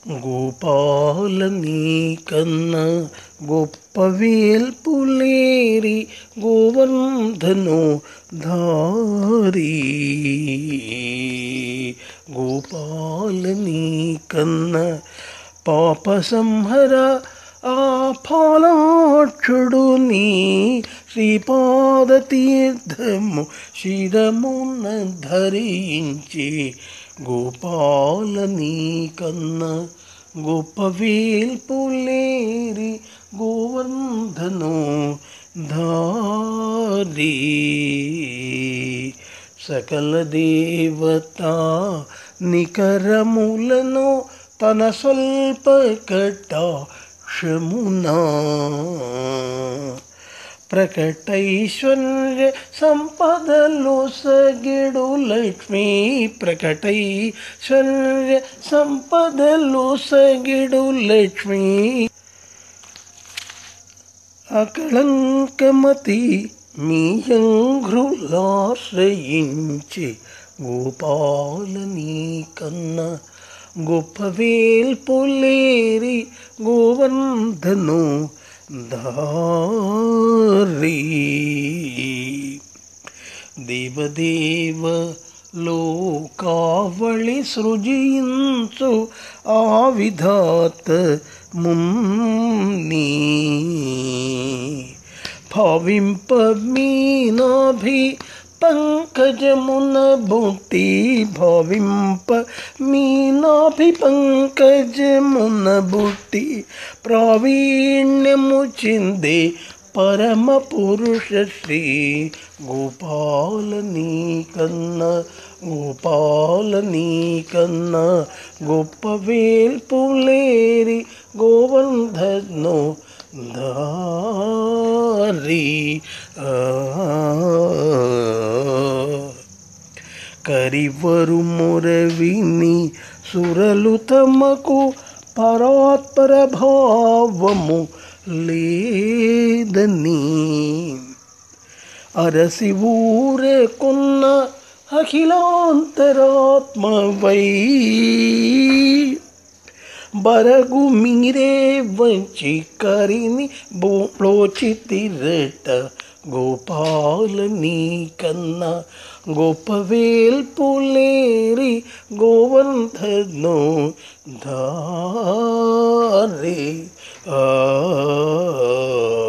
గోపాల నీకన్న గొప్ప వేల్పులేరి గోవర్ధను ధారి గోపాల నీకన్న పాప సంహర ఆ ఫలాక్షుడు నీ శ్రీపాద తీర్థము శిరమున ధరించి గోపాల నీకన్న గొప్ప వేల్పులేరి గోవర్ధను ధారి సకల దేవత నికరములను తన స్వల్ప కటాక్షమునా ప్రకటైశ్వర్య సంపదలు సగిడు లక్ష్మీ ప్రకటైశ్వర్య సంపదలు సగిడు లక్ష్మీ అకళంకమతి మీయంఘ్రులాశ్రయించి గోపాలని కన్నా గొప్ప వేల్పులేరి గోవర్ధను దారి దేవదేవ లోకావళి సృజించు ఆ విధాత మున్ని భావింప మీనాభి పంకజమున బుట్టి భావింప మీనాభి పంకజమున బుట్టి ప్రావీణ్యము చిందే పరమ పురుష శ్రీ గోపాల నీకన్న గోపాల నీకన్న గొప్ప వేల్పులేరి గోవర్ధను దారి ఆ కరివరు మొరవిని సురలు తమకు పరాత్పర భావము లేదని అరసి ఊరేకున్న అఖిలాంతరాత్మవై బరగు మీరే వంచి కరిని ప్లోచితిరట గోపాల నీకన్నా గొప్ప వేల్పులేరి గోవర్ధను ధారే ఆ